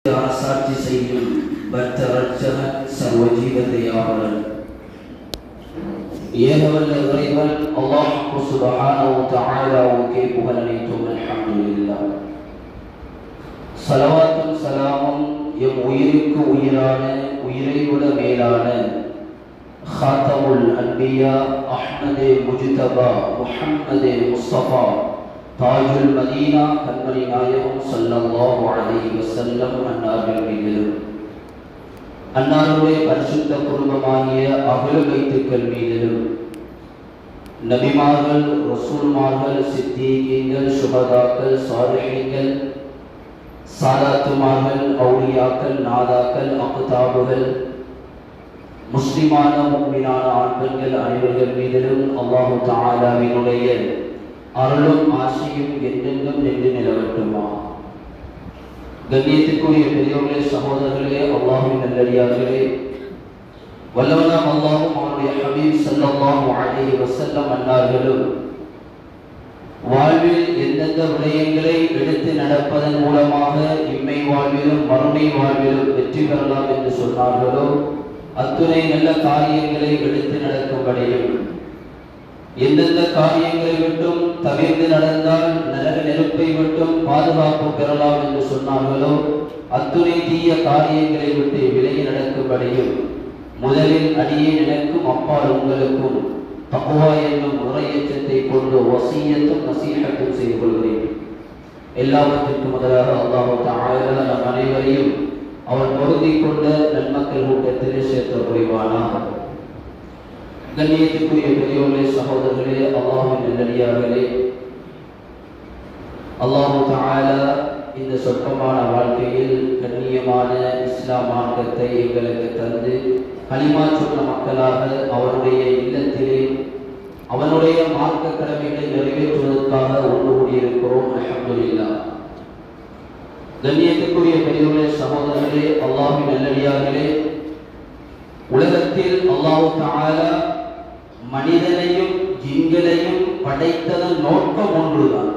சாட்சி செய்யும் பக்த ரட்சகன் சர்வஜீவத்தையாளன் ஏகவல்ல இறைவன் அல்லாஹ் சுபஹானஹு தஆலாவுக்கே புகழ் அனைத்தும் அல்ஹம்துலில்லாஹ் சலவாத்தும் சலாமும் எம் உயிருக்கு உயிரான உயிரை விட மேலான ஹாத்தமுல் அன்பியா அஹ்மதே முஜ்தபா முஹம்மதே முஸ்தபா தாஜுல் மதீனா கண்மணி நாயகம் ஸல்லல்லாஹு அலைஹி வஸல்லம் அன்னார்கள் மீதிலும் அன்னாருடைய பரிசுத்த குடும்பமாகிய அகல வைத்துக்கள் மீதிலும் நபிமார்கள் ரசூல்மார்கள் சித்தீகங்கள் சுகதாக்கள் சாலிஹீன்கள் சாதாத்துமார்கள் அவுலியாக்கள் நாதாக்கள் அக்தாபுகள் முஸ்லிமான முக்மினான ஆண் பெண்கள் அனைவர்கள் மீதிலும் அல்லாஹு தாலாவினுடைய அருளும் ஆசையும் என்றென்றும் நின்று நிலவட்டுமா கண்ணியத்திற்குரிய பெரியோர்களே சகோதரர்களே அல்லாஹுவின் நல்லடியார்களே வல்லவனாம் அல்லாஹும் அவருடைய ஹபீப் ஸல்லல்லாஹு அலைஹி வஸல்லம் அன்னார்களும் வாழ்வில் எந்தெந்த விடயங்களை எடுத்து நடப்பதன் மூலமாக இம்மை வாழ்விலும் மறுமை வாழ்விலும் வெற்றி பெறலாம் என்று சொன்னார்களோ அத்துணை நல்ல காரியங்களை எடுத்து நடக்கும்படியும் எந்தெந்த காரியங்களை விட்டும் தவிர்த்து நடந்தால் நரக நெருப்பை விட்டும் பாதுகாப்பு பெறலாம் என்று சொன்னார்களோ அத்துணை தீய காரியங்களை விட்டு விலகி நடக்கும்படியும் முதலில் அடியே எனக்கும் அப்பால் உங்களுக்கும் தக்குவா என்னும் முறையச்சத்தை கொண்டு வசியத்தும் நசீகத்தும் செய்து கொள்கிறேன் எல்லாவற்றிற்கும் முதலாக அல்லாஹு தஆலா நம் அனைவரையும் அவன் பொருந்தி கொண்ட நன்மக்கள் கூட்டத்திலே சேர்த்த புரிவானாக கண்ணியத்துக்குரிய பெரியோர்களே சகோதரர்களே அல்லாஹின் நல்லடியார்களே அல்லாஹு தஆலா இந்த சொற்பமான வாழ்க்கையில் கண்ணியமான இஸ்லாம் மார்க்கத்தை எங்களுக்கு தந்து களிமா சொன்ன மக்களாக அவனுடைய இல்லத்திலே அவனுடைய மார்க்க கடமைகளை நிறைவேற்றுவதற்காக ஒன்று கூடியிருக்கிறோம் அல்ஹம்துலில்லாஹ் கண்ணியத்துக்குரிய பெரியவர்களே சகோதரர்களே அல்லாஹின் நல்லடியார்களே உலகத்தில் அல்லாஹு தஆலா மனிதனையும் ஜின்களையும் படைத்ததன் நோக்கம் ஒன்றுதான்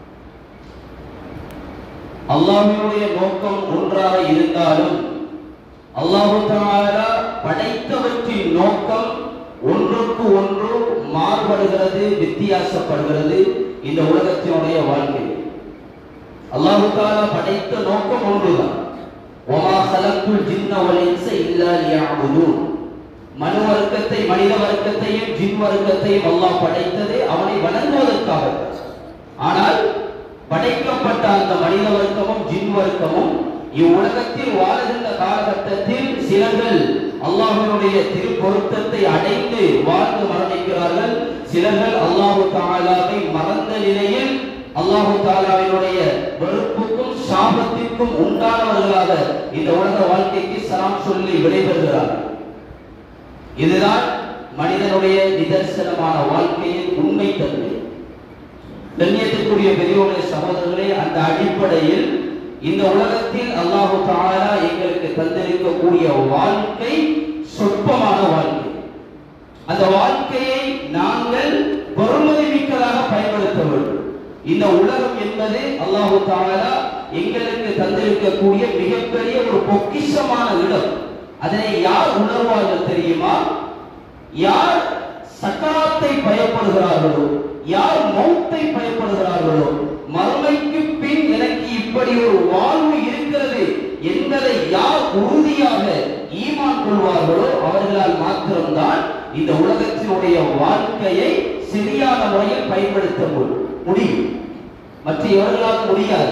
அல்லாஹ்வினுடைய நோக்கம் ஒன்றாக இருந்தாலும் அல்லாஹு தஆலா படைத்தவற்றின் நோக்கம் ஒன்றுக்கு ஒன்று மாறுபடுகிறது வித்தியாசப்படுகிறது இந்த உலகத்தினுடைய வாழ்க்கை அல்லாஹு தஆலா படைத்த நோக்கம் ஒன்றுதான் வமா ஹலக்குல் ஜின்ன வல் இன்ஸ இல்லா லியஅபுதூன் மனு வர்க்கத்தை மனித வர்க்கத்தையும் ஜின் வர்க்கத்தையும் அல்லாஹ் படைத்ததே அவனை வணங்குவதற்காக ஆனால் படைக்கப்பட்ட அந்த மனித வர்க்கமும் ஜின் வர்க்கமும் இவ்வுலகத்தில் வாழுகின்ற காலகட்டத்தில் சிலர்கள் அல்லாஹ்வினுடைய திருப்பொருத்தத்தை அடைந்து வாழ்ந்து மரணிக்கிறார்கள் சிலர்கள் அல்லாஹு தாலாவை மறந்த நிலையில் அல்லாஹு தாலாவினுடைய வெறுப்புக்கும் சாபத்திற்கும் உண்டானவர்களாக இந்த உலக வாழ்க்கைக்கு சலாம் சொல்லி விடைபெறுகிறார்கள் இதுதான் மனிதனுடைய நிதர்சனமான வாழ்க்கையின் உண்மை தன்மை கண்ணியத்திற்குரிய பெரியோர்களே சகோதரர்களே அந்த அடிப்படையில் இந்த உலகத்தில் அல்லாஹு தாலா எங்களுக்கு தந்திருக்கக்கூடிய வாழ்க்கை சொற்பமான வாழ்க்கை அந்த வாழ்க்கையை நாங்கள் பொறுமதி மிக்கதாக பயன்படுத்த வேண்டும் இந்த உலகம் என்பது அல்லாஹு தாலா எங்களுக்கு தந்திருக்கக்கூடிய மிகப்பெரிய ஒரு பொக்கிஷமான இடம் அதனை யார் உணர்வார்கள் தெரியுமா யார் சக்கராத்தை பயப்படுகிறார்களோ யார் மௌத்தை பயப்படுகிறார்களோ மறுமைக்கு பின் எனக்கு இப்படி ஒரு வாழ்வு இருக்கிறது என்பதை யார் உறுதியாக ஈமான் கொள்வார்களோ அவர்களால் மாத்திரம்தான் இந்த உலகத்தினுடைய வாழ்க்கையை சரியான முறையில் பயன்படுத்த மு- முடியும் மற்ற எவர்களால் முடியாது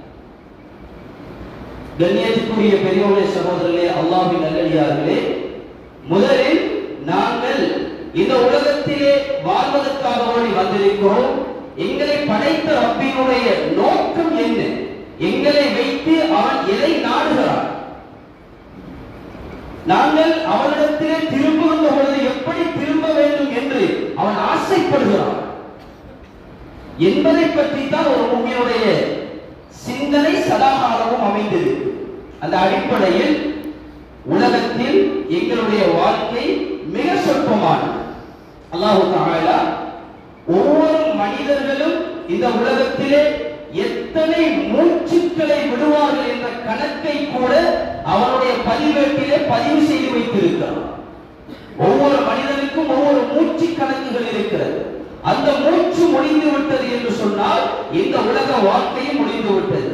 கண்ணியத்துக்குரிய பெரியோர்களே சகோதரர்களே அல்லாஹ்வின் நல்லடியார்களே முதலில் நாங்கள் இந்த உலகத்திலே வாழ்வதற்காக வேண்டி வந்திருக்கிறோம் எங்களை படைத்த ரப்பினுடைய நோக்கம் என்ன எங்களை வைத்து அவன் எதை நாடுகிறான் நாங்கள் அவனிடத்திலே திரும்புகின்ற பொழுது எப்படி திரும்ப வேண்டும் என்று அவன் ஆசைப்படுகிறான் என்பதை பற்றி தான் ஒரு மும்மியுடைய சிந்தனை சதாகாலமும் அமைந்தது அந்த அடிப்படையில் உலகத்தில் எங்களுடைய வாழ்க்கை மிக சொற்பமானது அல்லாஹு தஆலா ஒவ்வொரு மனிதர்களும் இந்த உலகத்திலே எத்தனை மூச்சு மூச்சுக்களை விடுவார்கள் என்ற கணக்கை கூட அவனுடைய பதிவேட்டிலே பதிவு செய்து வைத்திருக்கிறான் ஒவ்வொரு மனிதனுக்கும் ஒவ்வொரு மூச்சு கணக்குகள் இருக்கிறது அந்த மூச்சு முடிந்து விட்டது என்று சொன்னால் இந்த உலக வாழ்க்கையும் முடிந்து விட்டது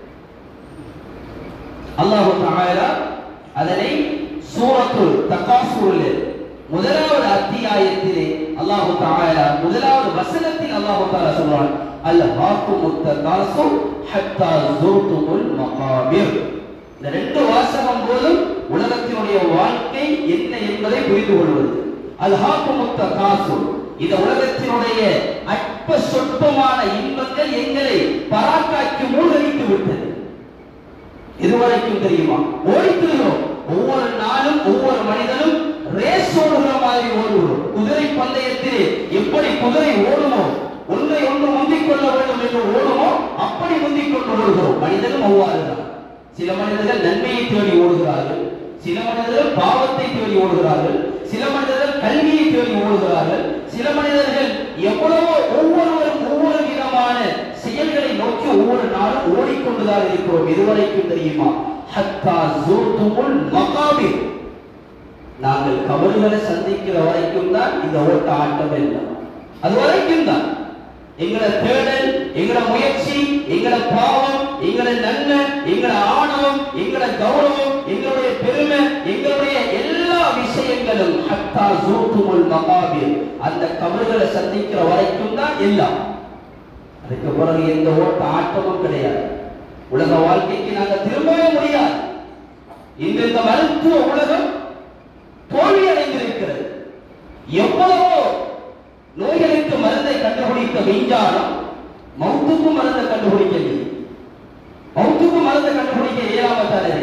அல்லாஹு தஆலா அதனை சூரத்துல் தகாசூரில் முதலாவது அத்தியாயத்திலே அல்லாஹு தஆலா முதலாவது வசனத்தில் அல்லாஹு தஆலா சொல்றான் அல் ஹாக்குமுத் தகாசு ஹத்தா ஜூர்துமுல் மகாபிர் இந்த ரெண்டு வாசகம் போதும் உலகத்தினுடைய வாழ்க்கை என்ன என்பதை புரிந்து கொள்வது அல் ஹாக்குமுத் தகாசு இந்த உலகத்தினுடைய அற்ப சொற்பமான இன்பங்கள் எங்களை பராக்காக்கி மூழ்கடித்து விட்டது இதுவரைக்கும் தெரியுமா ஓடித்திருக்கிறோம் ஒவ்வொரு நாளும் ஒவ்வொரு மனிதனும் ரேஸ் ஓடுகிற மாதிரி ஓடுகிறோம் குதிரை பந்தயத்தில் எப்படி குதிரை ஓடுமோ ஒன்றை ஒன்று முந்திக் கொள்ள வேண்டும் என்று ஓடுமோ அப்படி முந்திக் கொண்டு ஓடுகிறோம் மனிதனும் அவ்வாறுதான் சில மனிதர்கள் நன்மையை தேடி ஓடுகிறார்கள் சில மனிதர்கள் பாவத்தை தேடி ஓடுகிறார்கள் சில மனிதர்கள் கல்வியை தேடி ஓடுகிறார்கள் சில மனிதர்கள் எவ்வளவோ ஒவ்வொருவரும் ஒவ்வொரு விதமான செயல்களை நோக்கி ஒவ்வொரு நாளும் ஓடிக்கொண்டுதான் இருக்கிறோம் இதுவரைக்கும் தெரியுமா ஹத்தா ஜூர்துமுல் மகாபிர் நாங்கள் கபறுகளை சந்திக்கிற வரைக்கும் தான் இந்த ஓட்ட ஆட்டம் எல்லாம் அது வரைக்கும் தான் எங்களோட தேடல் எங்களோட முயற்சி எங்களோட பாவம் எங்களோட நன்மை எங்களோட ஆணவம் எங்களோட கௌரவம் எங்களுடைய பெருமை எங்களுடைய எல்லா விஷயங்களும் ஹத்தா ஜூர்துமுல் மகாபிர் அந்த கபறுகளை சந்திக்கிற வரைக்கும் தான் எல்லாம் அதுக்கு பிறகு எந்த ஓட்ட ஆட்டமும் கிடையாது உலக வாழ்க்கைக்கு நாங்க திரும்பவே முடியாது இன்று இந்த மருத்துவ உலகம் தோல்வி அடைந்திருக்கிறது எவ்வளவோ நோய்களுக்கு மருந்தை கண்டுபிடித்த விஞ்ஞானம் மௌத்துக்கு மருந்தை கண்டுபிடிக்கவில்லை மௌத்துக்கு மருந்தை கண்டுபிடிக்க இயலாம தானே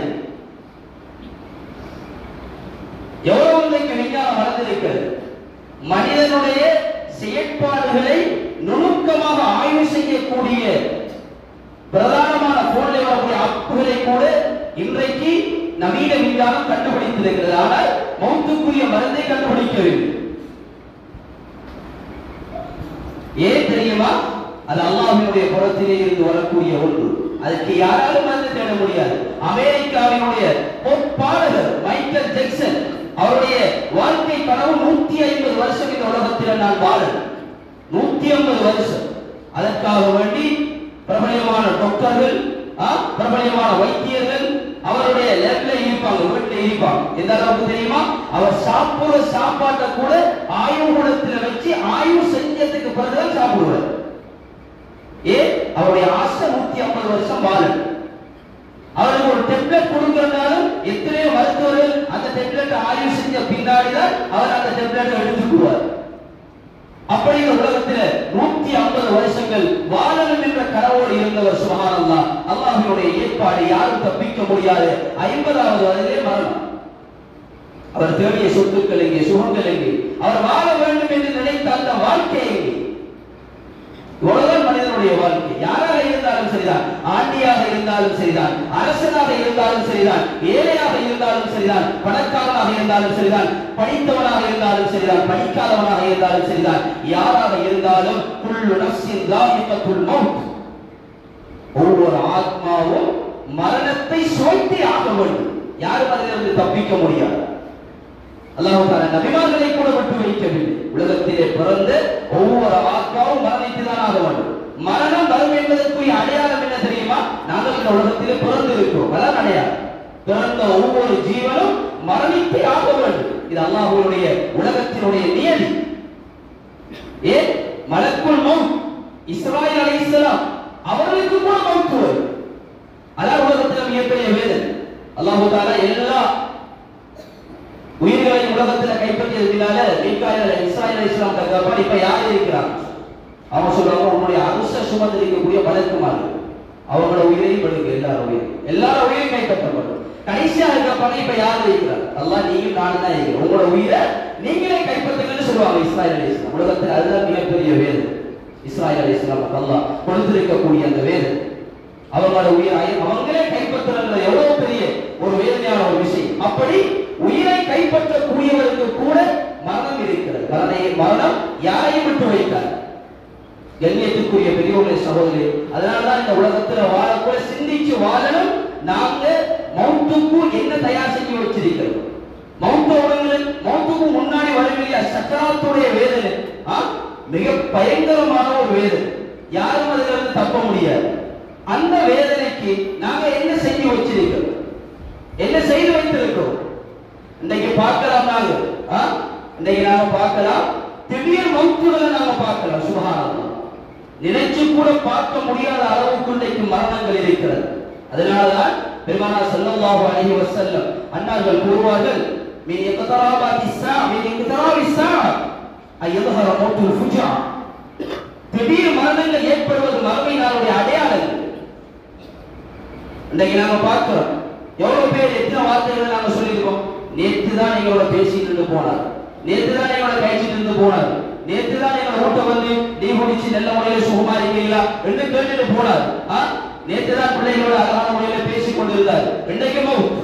எவ்வளவு இன்றைக்கு விஞ்ஞானம் வளர்ந்திருக்கிறது மனிதனுடைய செயற்பாடுகளை நுணுக்கமாக ஆய்வு செய்யக்கூடிய பிரதானமான போன்ல வரக்கூடிய அப்புகளை கூட இன்றைக்கு நவீன விஞ்ஞானம் கண்டுபிடித்திருக்கிறது ஆனால் மௌத்துக்குரிய மருந்தை கண்டுபிடிக்கவில்லை ஏன் தெரியுமா அது அல்லாஹ்வினுடைய புறத்திலே இருந்து வரக்கூடிய ஒன்று அதுக்கு யாராலும் மருந்து தேட முடியாது அமெரிக்காவினுடைய பொற்பாடகர் மைக்கேல் ஜெக்சன் அவருடைய வாழ்க்கை கனவு நூத்தி ஐம்பது வருஷம் இந்த உலகத்தில் நான் வாழணும் நூத்தி ஐம்பது வருஷம் அதற்காக வேண்டி பிரபலியமான டாக்டர்கள் ஆ, பிரபலியமான வைத்தியர்கள் அவருடைய லேப்ல இருப்பாங்க வீட்டுல இருப்பாங்க எந்த அளவுக்கு தெரியுமா அவர் சாப்பிடுற சாப்பாட்டை கூட ஆய்வு கூடத்துல வச்சு ஆய்வு செஞ்சதுக்கு பிறகுதான் சாப்பிடுவார் ஏன் அவருடைய ஆசை நூத்தி ஐம்பது வருஷம் வாழும் அவருக்கு ஒரு டெப்லெட் கொடுக்கறதாலும் எத்தனையோ மருத்துவர்கள் அந்த டெப்லெட் ஆய்வு செஞ்ச பின்னாடிதான் அவர் அந்த டெப்லெட் எடுத்துக்குவார் அப்படி இந்த உலகத்தில் நூத்தி ஐம்பது வருஷங்கள் வாழணும் என்ற கனவோடு இருந்தவர் சுபஹானல்லா அல்லாஹ்வினுடைய ஏற்பாடு யாரும் தப்பிக்க முடியாது ஐம்பதாவது வயதிலே மரணம் அவர் தேடிய சொத்துக்கள் எங்கே சுகங்கள் எங்கே அவர் வாழ வேண்டும் என்று நினைத்த அந்த வாழ்க்கை எங்கே இவ்வளவுதான் மனிதனுடைய வாழ்க்கை யாராக இருந்தாலும் சரிதான் ஆண்டியாக இருந்தாலும் சரிதான் அரசனாக இருந்தாலும் சரிதான் ஏழையாக இருந்தாலும் சரிதான் பணக்காரனாக இருந்தாலும் சரிதான் படித்தவனாக இருந்தாலும் சரிதான் படிக்காதவனாக இருந்தாலும் சரிதான் யாராக இருந்தாலும் குள்ளு நஃப்ஸின் தாயிகத்துல் மௌத் ஒவ்வொரு ஆத்மாவும் மரணத்தை சுவைத்தே ஆக வேண்டும் யாரும் அதிலிருந்து தப்பிக்க முடியாது அல்லாஹ் தாலா நபிமார்களை கூட விட்டு வைக்கவில்லை உலகத்திலே பிறந்த ஒவ்வொரு ஆத்மாவும் மரணித்துதான் ஆக வேண்டும் மரணம் வரும் என்பதற்குரிய அடையாளம் என்ன தெரியுமா நாங்கள் இந்த உலகத்திலே பிறந்து இருக்கிறோம் அதான் அடையாளம் பிறந்த ஒவ்வொரு ஜீவனும் மரணித்தே ஆக வேண்டும் இது அல்லாஹ்வுடைய உலகத்தினுடைய நியதி ஏன் மலக்குள் மௌத் இஸ்ராயில் அலைஹிஸ்ஸலாம் அவர்களுக்கு கூட மௌத் வரும் அதான் உலகத்தில் மிகப்பெரிய வேதனை அல்லாஹ் தாலா எல்லா உயிர்களை உலகத்துல கைப்பற்றியதுனால மீகாயில் இஸ்ராயல் இஸ்லாம் தகவல் இப்ப யார் இருக்கிறாங்க அவங்க சொல்றாங்க உன்னுடைய அரச சுமந்திரிக்கக்கூடிய வழக்குமாறு அவங்களோட உயிரையும் படுங்க எல்லாரும் உயிர் எல்லாரும் உயிரையும் கைப்பற்றப்படும் கடைசியா இருக்கப்ப இப்ப யார் இருக்கிறார் அல்லாஹ் நீயும் நானும் தான் இருக்கிறோம் உங்களோட உயிரை நீங்களே கைப்பற்றுங்கன்னு சொல்லுவாங்க இஸ்ராயல் அலி இஸ்லாம் உலகத்தில் அதுதான் மிகப்பெரிய வேதம் இஸ்ராயல் அலி இஸ்லாம் அல்லாஹ் கொடுத்திருக்கக்கூடிய அந்த வேதம் அவங்களோட உயிரை அவங்களே கைப்பற்றுறது எவ்வளவு பெரிய ஒரு வேதனையான ஒரு விஷயம் அப்படி உயிரை கைப்பற்றக்கூடியவருக்கு கூட மரணம் இருக்கிறது மரணை மரணம் யாரையும் விட்டு வைத்தார் கண்ணியத்துக்குரிய பெரியவர்களே சகோதரி அதனாலதான் இந்த உலகத்துல வாழக்கூட சிந்திச்சு வாழணும் நாங்க மௌத்துக்கு என்ன தயார் செஞ்சு வச்சிருக்கிறோம் மௌத்த உலகில் மௌத்துக்கு முன்னாடி வரக்கூடிய சக்கராத்துடைய வேதனை ஆ? மிக பயங்கரமான ஒரு வேதனை யாரும் அதுல இருந்து தப்ப முடியாது அந்த வேதனைக்கு நாங்க என்ன செஞ்சு வச்சிருக்கிறோம் என்ன செய்து வைத்திருக்கிறோம் இன்னைக்கு பார்க்கலாம் நாங்க ஆ? இன்னைக்கு நாங்க பார்க்கலாம் திடீர் மௌத்துகளை நாங்க பார்க்கலாம் சுபஹானல்லாஹ் நினைச்சு கூட பார்க்க முடியாத அளவுக்கு இன்றைக்கு மரணங்கள் இருக்கிறது அதனாலதான் பெருமானார் ஸல்லல்லாஹு அலைஹி வஸல்லம் அன்னார்கள் கூறுவார்கள் மின் இக்தராபாத்தி ஸா மின் இக்தராபி ஸா ஐயதுஹர மௌத்துல் ஃபுஜா திடீர் மரணங்கள் ஏற்படுவது மறுமை நாளுடைய அடையாளங்கள் இன்னைக்கு நாம பார்க்கிறோம் எவ்வளவு பேர் எத்தனை வார்த்தைகளை நாங்க சொல்லியிருக்கோம் நேத்து தான் எங்களோட பேசிட்டு இருந்து போனார் நேத்து தான் எங்களோட பேசிட்டு இருந்து போனார் நேத்து தான் எங்களோட வீட்டை வந்து நீ குடிச்சு நல்ல முறையில சுகமா இருக்கீங்களா என்று கேட்டுட்டு போனார் ஆ? நேத்து தான் பிள்ளைகளோட அழகான முறையில பேசிக் கொண்டிருந்தார் இன்றைக்கு மவுத்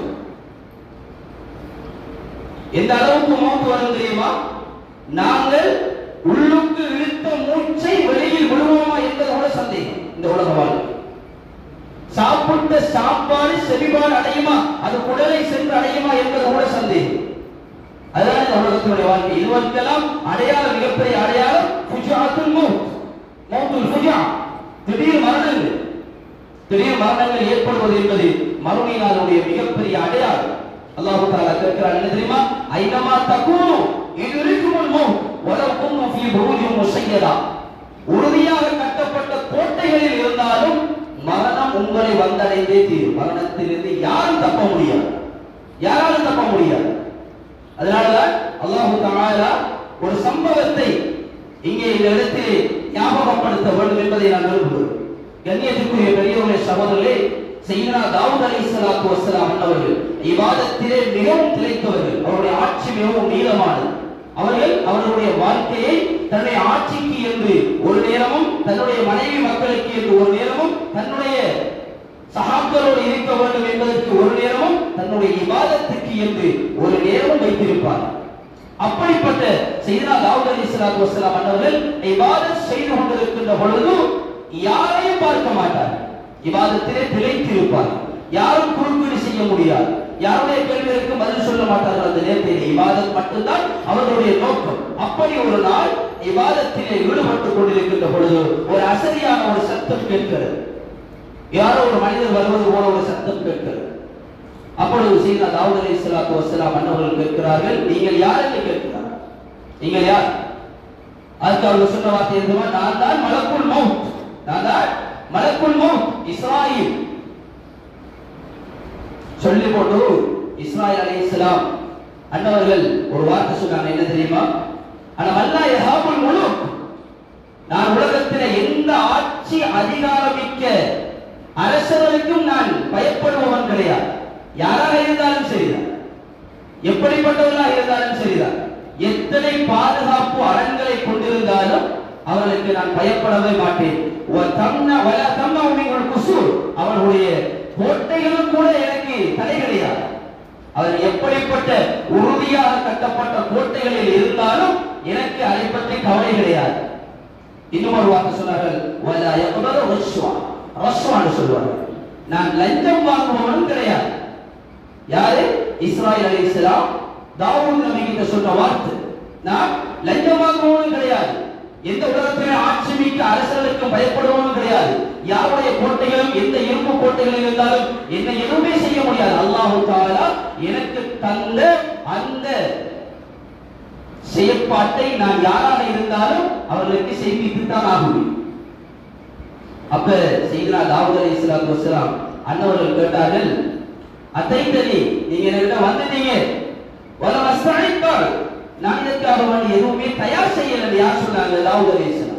எந்த அளவுக்கு மவுத் வரும் தெரியுமா நாங்கள் உள்ளுக்கு இழுத்த மூச்சை வெளியில் விடுவோமா என்பது கூட சந்தேகம் இந்த உலக வாழ்க்கை சாப்பிட்ட சாப்பாடு செவிபாடு அடையுமா அது குடலை சென்று அடையுமா என்பது கூட சந்தேகம் அதுதான் இந்த உலகத்தினுடைய வாழ்க்கை இதுவரைக்கெல்லாம் அடையாளம் மிகப்பெரிய அடையாளம் ஃபுஜாத்துல் மௌத் மௌத்துல் ஃபுஜா திடீர் மரணங்கள் திடீர் மரணங்கள் ஏற்படுவது என்பது மறுமை நாளுடைய மிகப்பெரிய அடையாளம் அல்லாஹ் தஆலா கேட்கிறார் என்ன தெரியுமா ஐனமா தகூனு இதுரிக்குமுல் மௌத் வலவ் குன்னு ஃபீ புரூஜின் முஸய்யதா உறுதியாக கட்டப்பட்ட கோட்டைகளில் இருந்தாலும் மரணம் உங்களை வந்தடைந்தே தீரும் மரணத்திலிருந்து யாரும் தப்ப முடியாது யாராலும் தப்ப முடியாது அதனாலதான் அல்லாஹு தஆலா ஒரு சம்பவத்தை இங்கே இந்த இடத்திலே ஞாபகப்படுத்த வேண்டும் என்பதை நான் விரும்புகிறேன் கண்ணியத்துக்குரிய பெரியவர்களே சகோதரர்களே செய்யனா தாவூத் அலைஹிஸ்ஸலாத்து வஸ்ஸலாம் அவர்கள் இபாதத்திலே மிகவும் திளைத்தவர்கள் அவருடைய ஆட்சி மிகவும் நீளமானது அவர்கள் அவர்களுடைய வாழ்க்கையை தன்னுடைய ஆட்சிக்கு என்று ஒரு நேரமும் தன்னுடைய மனைவி மக்களுக்கு என்று ஒரு நேரமும் தன்னுடைய சகாக்களோடு இருக்க வேண்டும் என்பதற்கு ஒரு நேரமும் தன்னுடைய இபாதத்துக்கு என்று ஒரு நேரமும் வைத்திருப்பார் அப்படிப்பட்ட செய்தா தாவூத் அலைஹிஸ்ஸலாத்து வஸ்ஸலாம் அவர்கள் இபாதத் செய்து கொண்டிருக்கின்ற பொழுது யாரையும் பார்க்க மாட்டார் இபாதத்திலே திளைத்திருப்பார் யாரும் குறுக்கீடு செய்ய முடியாது யாருடைய கேள்விகளுக்கு பதில் சொல்ல மாட்டார்கள் அந்த நேரத்தில் இபாதத் மட்டும்தான் அவர்களுடைய நோக்கம் அப்படி ஒரு நாள் இபாதத்திலே ஈடுபட்டுக் கொண்டிருக்கின்ற பொழுது ஒரு அசரியான ஒரு சத்தம் கேட்கிறது யாரோ ஒரு மனிதர் வருவது போல ஒரு சத்தம் கேட்கிறது அப்பொழுது சீனா தாவூத் அலைஹிஸ்ஸலாத்து வஸ்ஸலாம் அன்னவர்கள் கேட்கிறார்கள் நீங்கள் யார் என்று கேட்கிறார் நீங்கள் யார் அதுக்கு அவங்க சொன்ன வார்த்தை எதுவா நான் தான் மலக்குல் மவுத் நான் தான் மலக்குல் மவுத் இஸ்ராயில் சொல்லி போட்டு இஸ்ராயில் அலைஹிஸ்ஸலாம் அன்னவர்கள் ஒரு வார்த்தை சொன்னாங்க என்ன தெரியுமா ஆனா வல்லா யஹாபுல் முலுக் நான் உலகத்தில் எந்த ஆட்சி அதிகாரமிக்க அரசர்களுக்கும் நான் பயப்படுபவன் கிடையாது யாராக இருந்தாலும் சரிதான் எப்படிப்பட்டவர்களாக இருந்தாலும் சரிதான் எத்தனை பாதுகாப்பு அரண்களை கொண்டிருந்தாலும் அவர்களுக்கு நான் பயப்படவே மாட்டேன் வ- தம்ன- வல தம்ன உமிகள் குசூர் அவர்களுடைய கோட்டைகளும் கூட எனக்கு தடை கிடையாது அவர் எப்படிப்பட்ட உறுதியாக கட்டப்பட்ட கோட்டைகளில் இருந்தாலும் எனக்கு அதை பற்றி கவலை கிடையாது இன்னும் ஒரு வார்த்தை சொன்னார்கள் வலா யக்பரு ரஷ்வா ரஷ்வான்னு சொல்லுவார்கள் நான் லஞ்சம் வாங்குபவனும் கிடையாது யாரு இஸ்ராயல் அலைஹிஸ்ஸலாம் தாவூத் நபி கிட்ட சொன்ன வார்த்தை நான் லஞ்சம் வாங்குபவனும் கிடையாது எந்த உலகத்திலே ஆட்சி மிக்க அரசர்களுக்கும் பயப்படுவனும் கிடையாது யாருடைய கோட்டைகளும் எந்த இரும்பு கோட்டைகளில் இருந்தாலும் என்னை எதுவுமே செய்ய முடியாது அல்லாஹு தாலா எனக்கு தந்த அந்த செயற்பாட்டை நான் யாராக இருந்தாலும் அவர்களுக்கு செய்வித்து தான் ஆகுவேன் அப்ப செய்தனா தாவூத் அலைஹிஸ்ஸலாத்து வஸ்ஸலாம் அன்னவர்கள் கேட்டார்கள் அத்தைத்தனி நீங்க என்கிட்ட வந்துட்டீங்க வல வஸ்தானித்தால் நான் இதற்காக வேண்டி எதுவுமே தயார் செய்யல யார் சொன்னாங்க தாவூத் அலைஹிஸ்ஸலாம்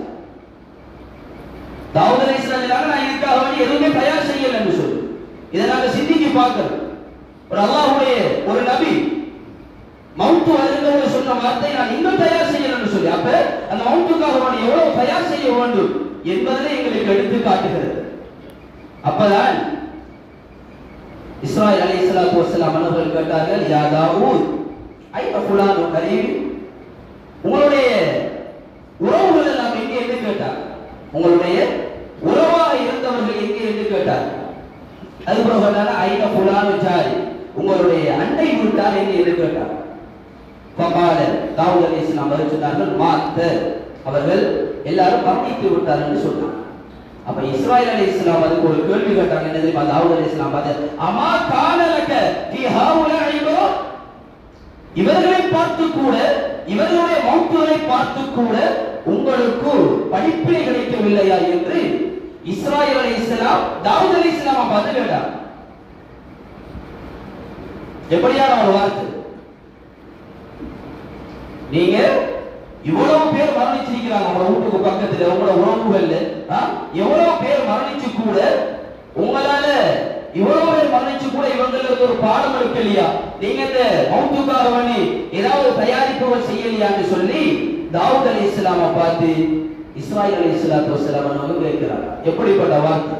தாவூத் அலைஹிஸ்ஸலாம் சொன்னாங்க, நான் இதுக்காக வேண்டி எதுவுமே தயார் செய்யலன்னு சொல்லி இதை நாங்க சிந்திச்சு பார்க்கிறோம் ஒரு அல்லாஹ்வுடைய ஒரு நபி மவுத்து வருகிறவங்க சொன்ன வார்த்தை நான் இன்னும் தயார் செய்யணும்னு சொல்லி அப்ப அந்த மவுத்துக்காக வேண்டி எவ்வளவு தயார் செய்ய வேண்டும் என்பதை எங்களுக்கு எடுத்து காட்டுகிறது அப்பதான் இஸ்ராயல் அலைஹிஸ்ஸலாத்து வஸ்ஸலாம் அவர்கள் கேட்டார்கள் யா தாவூத் ஐன ஃபுலானு கரீம் உங்களுடைய உறவுகள் எல்லாம் எங்கே என்று கேட்டார் உங்களுடைய உறவாக இருந்தவர்கள் எங்கே என்று கேட்டார் அதுக்கப்புறம் சொன்னாங்க ஐன புலானு ஜாரி உங்களுடைய அண்டை வீட்டார் எங்கே என்று கேட்டார் பகால தாவூத் அலி இஸ்லாம் அவர் சொன்னார்கள் மாத்த அவர்கள் எல்லாரும் மரணித்து விட்டார் என்று சொன்னார் அப்ப இஸ்ராயல் அலி இஸ்லாம் அதுக்கு ஒரு கேள்வி கேட்டாங்க என்ன தெரியுமா தாவூத் அலி இஸ்லாம் பார்த்து அமா காலலக ஃபி ஹாவுலா இபரோ இவர்களை பார்த்து கூட இவர்களுடைய மௌத்துகளை பார்த்து கூட உங்களுக்கு படிப்பினை கிடைக்கவில்லையா என்று இஸ்ராயல் அலி இஸ்லாம் தாவூத் அலி இஸ்லாமை பார்த்து கேட்டார் எப்படியான ஒரு வார்த்தை நீங்க இவ்வளவு பேர் மரணிச்சிருக்கிறாங்க உங்களோட வீட்டுக்கு பக்கத்துல உங்களோட உறவுகள்ல ஆ? எவ்வளவு பேர் மரணிச்சு கூட உங்களால இவ்வளவு பேர் மரணிச்சு கூட இவங்களுக்கு ஒரு பாடம் எடுக்கலையா நீங்க இந்த மௌத்துக்காக வேண்டி ஏதாவது தயாரிப்புகள் செய்யலையான்னு சொல்லி தாவூத் அலி இஸ்லாமை பார்த்து இஸ்ராயல் அலி இஸ்லாத்து வசலாம் அவங்க கேட்கிறாங்க எப்படிப்பட்ட வார்த்தை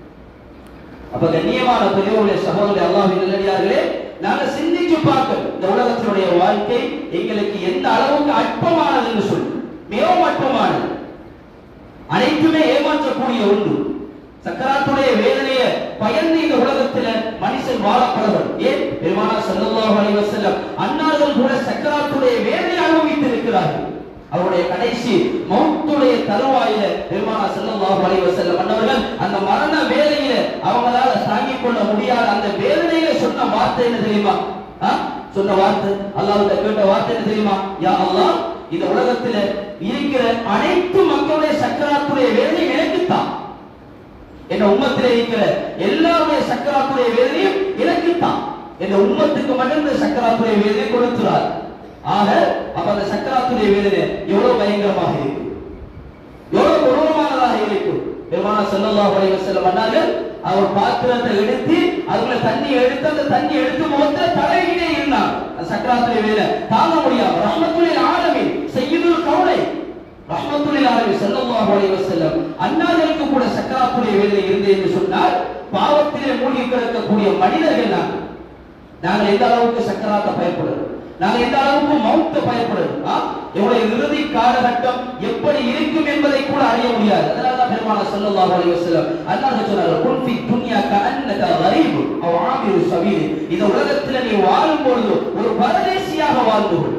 அப்ப கண்ணியமான பெரியவர்களே சகோதரர்களே அல்லாஹ்வின் நல்லடியார்களே நாங்க சிந்திச்சு பார்க்கணும் இந்த உலகத்தினுடைய வாழ்க்கை எங்களுக்கு எந்த அளவுக்கு அற்பமானது என்று சொல்லி மிகவும் அற்பமானது அனைத்துமே ஏமாற்றக்கூடிய ஒன்று சக்கராத்துடைய வேதனையை பயந்து இந்த உலகத்துல மனுஷன் வாழப்படவர் ஏன் பெருமானா ஸல்லல்லாஹு அலைஹி வஸல்லம் அன்னார்கள் கூட சக்கராத்துடைய வேதனை அனுபவித்து இருக்கிறார்கள் அவருடைய கடைசி மௌத்துடைய தருவாயில பெருமானா ஸல்லல்லாஹு அலைஹி வஸல்லம் அன்னவர்கள் அந்த மரண வேலையில அவங்களால தாங்கிக் கொள்ள முடியாத அந்த வேதனையில சொன்ன வார்த்தை என்ன தெரியுமா ஆ? சொன்ன வார்த்தை அல்லாஹ்விட்ட கேட்ட வார்த்தை என்ன தெரியுமா யா அல்லாஹ் இந்த உலகத்துல இருக்கிற அனைத்து மக்களுடைய சக்கராத்துடைய வேதனை எனக்குத்தான் என் உம்மத்திலே இருக்கிற எல்லாருடைய சக்கராத்துடைய வேதனையும் எனக்குத்தான் என் உம்மத்துக்கு மட்டும் இந்த சக்கராத்துடைய வேதனை கொடுக்கிறார் ஆக அப்ப அந்த சக்கராத்துடைய வேதனை எவ்வளவு பயங்கரமாக இருக்கும் எவ்வளவு கொடூரமானதாக இருக்கும் பெருமானா ஸல்லல்லாஹு அலைஹி வஸல்லம் அண்ணார்கள் அவர் பாத்திரத்தை எடுத்து அதுல தண்ணி எடுத்து அந்த தண்ணி எடுத்து முகத்துல தலையிலே இருந்தார் அந்த சக்கராத்துடைய வேலை தாங்க முடியாம ரஹ்மத்துல் ஆலமீன் சய்யிதுல் கவுலை ரஹ்மத்துல் ஆலமீன் ஸல்லல்லாஹு அலைஹி வஸல்லம் அண்ணார்களுக்கு கூட சக்கராத்துடைய வேலை இருந்து என்று சொன்னால் பாவத்திலே மூழ்கி கிடக்கக்கூடிய மனிதர்கள் நாங்கள் நாங்கள் எந்த அளவுக்கு சக்கராத்தை பயப்படுறோம் நாங்கள் எந்த அளவுக்கு மௌத்த பயப்படுறோம் ஆ? எங்களுடைய இறுதி காலகட்டம் எப்படி இருக்கும் என்பதை கூட அறிய முடியாது அதனால தான் பெருமானார் ஸல்லல்லாஹு அலைஹி வஸல்லம் அல்லாஹ் சொன்னார் குன் ஃபி துன்யா கஅன்னக கரீப் அவ் ஆபிரு சபீல் இந்த உலகத்தில் நீ வாழும் பொழுது ஒரு பரதேசியாக வாழ்ந்து கொள்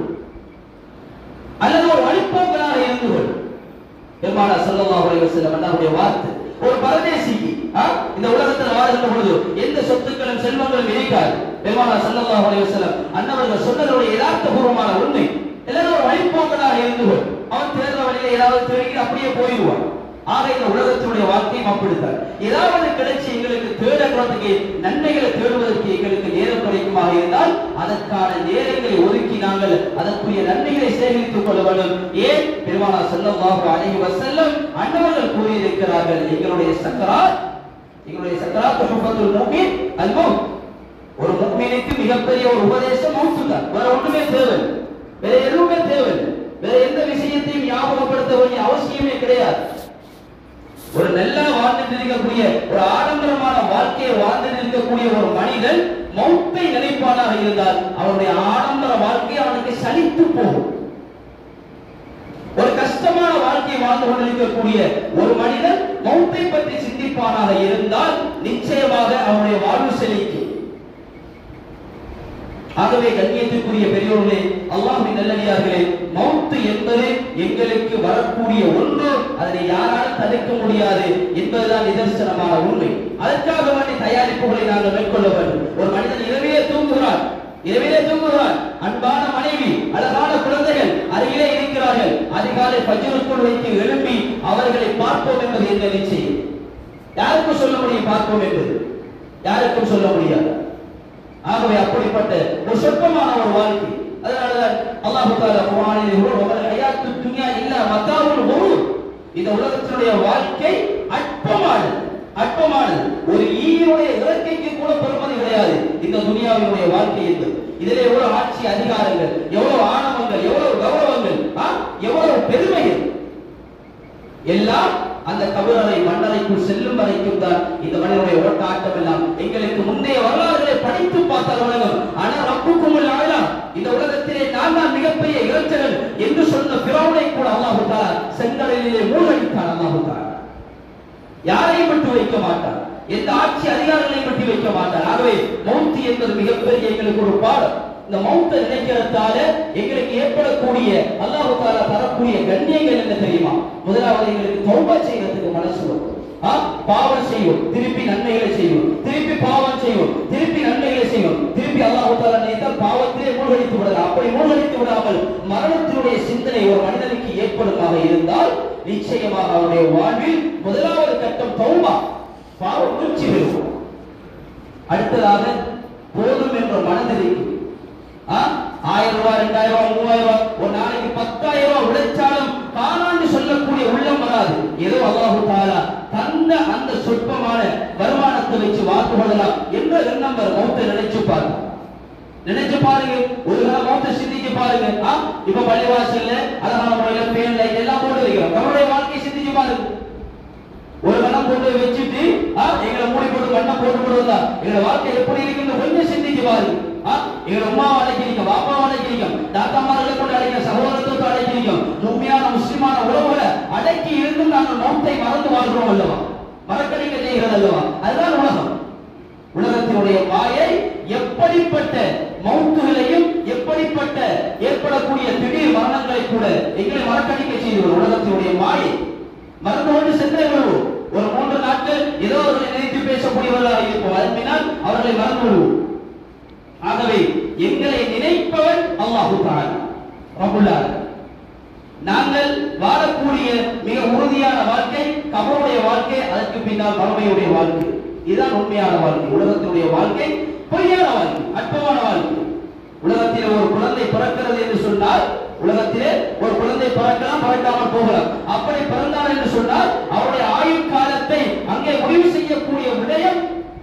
அல்லது ஒரு வழிப்போக்கனாக இருந்து கொள் பெருமானார் ஸல்லல்லாஹு அலைஹி வஸல்லம் அல்லாஹ்வுடைய வார்த்தை ஒரு பரதேசிக்கு ஆ, இந்த உலகத்தில் வாழ்கின்ற பொழுது எந்த சொத்துக்களும் செல்வங்களும் இருக்காது பெருமானார் ஸல்லல்லாஹு அலைஹி வஸல்லம் அன்னவர்கள் சொன்னதோட யதார்த்தபூர்வமான உண்மை எல்லாரும் ஒரு வழிப்போக்கனாக இருந்து கொள் அவன் தேர்ந்த வழியில ஏதாவது திரும்பி அப்படியே போயிடுவான் ஆக இந்த உலகத்தினுடைய வாழ்க்கையும் அப்படித்தான் ஏதாவது கிடைச்சி எங்களுக்கு தேடுறதுக்கு நன்மைகளை தேடுவதற்கு எங்களுக்கு நேரம் கிடைக்குமாக இருந்தால் அதற்கான நேரங்களை ஒதுக்கி நாங்கள் அதற்குரிய நன்மைகளை சேகரித்துக் கொள்ள வேண்டும் ஏன் பெருமானா ஸல்லல்லாஹு அலைஹி வஸல்லம் அன்னவர்கள் கூறியிருக்கிறார்கள் எங்களுடைய சக்கராத் எங்களுடைய சக்கராத் ஹுஃபத்துல் முஃமின் அல் மௌத் ஒரு முஃமினுக்கு மிகப்பெரிய ஒரு உபதேசம் மௌத்து தான் வேற ஒண்ணுமே தேவை வேற எதுவுமே தேவை வேற எந்த விஷயத்தையும் ஞாபகப்படுத்த வேண்டிய அவசியமே கிடையாது ஒரு நல்லா வாழ்ந்துட்டு இருக்கக்கூடிய ஒரு ஆடம்பரமான வாழ்க்கையை வாழ்ந்துட்டு இருக்கக்கூடிய ஒரு மனிதன் மௌத்தை நினைப்பானாக இருந்தால் அவனுடைய ஆடம்பர வாழ்க்கை அவனுக்கு சலித்து போகும் ஒரு கஷ்டமான வாழ்க்கையை வாழ்ந்து கொண்டிருக்கக்கூடிய ஒரு மனிதன் மௌத்தை பற்றி சிந்திப்பானாக இருந்தால் நிச்சயமாக அவனுடைய வாழ்வு செழிக்கும் ஆகவே கண்ணியத்திற்குரிய பெரியோர்களே அல்லாஹ்வின் நல்லடியார்களே மௌத்து என்பது எங்களுக்கு வரக்கூடிய ஒன்று அதனை யாராலும் தடுக்க முடியாது என்பதுதான் நிதர்சனமான உண்மை அதற்காக வேண்டி தயாரிப்புகளை நாங்கள் மேற்கொள்ள வேண்டும் ஒரு மனிதன் இரவிலே தூங்குகிறான் இரவிலே தூங்குகிறான் அன்பான மனைவி அழகான குழந்தைகள் அருகிலே இருக்கிறார்கள் அதிகாலை பஜ்ருக்குள் வைத்து எழுப்பி அவர்களை பார்ப்போம் என்பது என்ன நிச்சயம் யாருக்கும் சொல்ல முடியும் பார்ப்போம் என்பது யாருக்கும் சொல்ல முடியாது ஆகவே அப்படிப்பட்ட ஒரு சொற்பமான ஒரு வாழ்க்கை அதனாலதான் அல்லாஹ் தாலா குர்ஆனில் ஒரு ஹயாத்து துன்யா இல்ல மத்தாவுல் குரூர் இந்த உலகத்தினுடைய வாழ்க்கை அற்பமானது அற்பமானது ஒரு ஈயுடைய இறக்கைக்கு கூட பெருமதி கிடையாது இந்த துனியாவினுடைய வாழ்க்கை என்பது இதிலே எவ்வளவு ஆட்சி அதிகாரங்கள் எவ்வளவு ஆணவங்கள் எவ்வளவு கௌரவங்கள் ஆ? எவ்வளவு பெருமைகள் எல்லாம் அந்த கபரறை மன்னரைக்குள் செல்லும் வரைக்கும் தான் இந்த மனிதனுடைய ஓட்ட ஆட்டம் எல்லாம் எங்களுக்கு முந்தைய வரலாறுகளை படித்து பார்த்தால் உலகம் ஆனா ரப்புக்கும் ஆளா இந்த உலகத்திலே நான் தான் மிகப்பெரிய இறைச்சகன் என்று சொன்ன பிறவுனை கூட அல்லாஹு தாலா செங்கடலிலே மூழ்கடித்தான் அல்லாஹு தாலா வைக்க மாட்டான் எந்த ஆட்சி அதிகாரங்களையும் பற்றி வைக்க மாட்டான் ஆகவே மௌத்து என்பது மிகப்பெரிய எங்களுக்கு ஒரு பாடம் இந்த மௌத்தை நினைக்கிறதால எங்களுக்கு ஏற்படக்கூடிய அல்லாஹ் தாலா தரக்கூடிய கண்ணியங்கள் என்ன தெரியுமா முதலாவது எங்களுக்கு தௌபா செய்யறதுக்கு மனசு வரும் ஆ, பாவம் செய்வோம் திருப்பி நன்மைகளை செய்வோம் திருப்பி பாவம் செய்வோம் திருப்பி நன்மைகளை செய்வோம் திருப்பி அல்லாஹ் தாலா நினைத்தால் பாவத்திலே மூழ்கடித்து விடலாம் அப்படி மூழ்கடித்து விடாமல் மரணத்தினுடைய சிந்தனை ஒரு மனிதனுக்கு ஏற்படுமாக இருந்தால் நிச்சயமாக அவருடைய வாழ்வில் முதலாவது கட்டம் தௌபா பாவ முயற்சி பெறுவோம் அடுத்ததாக போதும் என்ற மனதிற்கு ஆ? ஆயிரம் ரூபாய் ரெண்டாயிரம் ரூபாய் மூவாயிரம் ரூபாய் ஒரு நாளைக்கு பத்தாயிரம் ரூபாய் உழைச்சாலும் காணாண்டு சொல்லக்கூடிய உள்ளம் வராது ஏதோ அல்லாஹு தாலா தந்த அந்த சொற்பமான வருமானத்தை வச்சு வாக்கு கொள்ளலாம் என்ற எண்ணம் வரும் மௌத்தை நினைச்சு பாருங்க நினைச்சு பாருங்க ஒரு கால மௌத்தை சிந்திச்சு பாருங்க ஆ? இப்ப பள்ளிவாசல்ல அழகான முறையில பேன் லைட் எல்லாம் போட்டு வைக்கிறோம் நம்மளுடைய வாழ்க்கையை சிந்திச்சு பாருங்க ஒரு கணம் கொண்டு போய் வச்சுட்டு ஆ, எங்களை மூடி போட்டு கண்ணை போட்டு போடுவதா எங்களை வாழ்க்கை எப்படி இருக்குன்னு கொஞ்சம் சிந்திச்சு பாருங்க ஆ, எங்களை அம்மாவை அழைக்கிறீங்க பாப்பாவை அழைக்கிறீங்க தாத்தாமார்களை கொண்டு அழைக்கிற சகோதரத்தை அழைக்கிறீங்க உண்மையான முஸ்லிமான உறவுகளை அடக்கி இருந்தும் நாங்கள் மௌத்தை மறந்து வாழ்றோம் அல்லவா மறக்கடிக்க செய்கிறது அல்லவா அதுதான் உலகம் உலகத்தினுடைய மாயை எப்படிப்பட்ட மௌத்துகளையும் எப்படிப்பட்ட ஏற்படக்கூடிய திடீர் மரணங்களை கூட எங்களை மறக்கடிக்க செய்து உலகத்தினுடைய மாயை மறந்து கொண்டு சென்றே விடுவோம் ஒரு மூன்று நாட்கள் ஏதோ அவர்களை நினைத்து பேசக்கூடியவர்களாக இருப்போம் அதன்பினால் அவர்களை மறந்து விடுவோம் ஆகவே எங்களை நினைப்பவன் அல்லாஹு தான் ரபுல்லார் நாங்கள் வாழக்கூடிய மிக உறுதியான வாழ்க்கை கபருடைய வாழ்க்கை அதற்கு பின்னால் மறுமையுடைய வாழ்க்கை இதுதான் உண்மையான வாழ்க்கை உலகத்தினுடைய வாழ்க்கை பொய்யான வாழ்க்கை அற்பமான வாழ்க்கை உலகத்திலே ஒரு குழந்தை பிறக்கிறது என்று சொன்னால் உலகத்திலே ஒரு குழந்தை பிறக்கலாம் பிறக்காமல் போகலாம் அப்படி பிறந்தார் என்று சொன்னால் அவருடைய ஆயுள் காலத்தை அங்கே முடிவு செய்யக்கூடிய விடயம்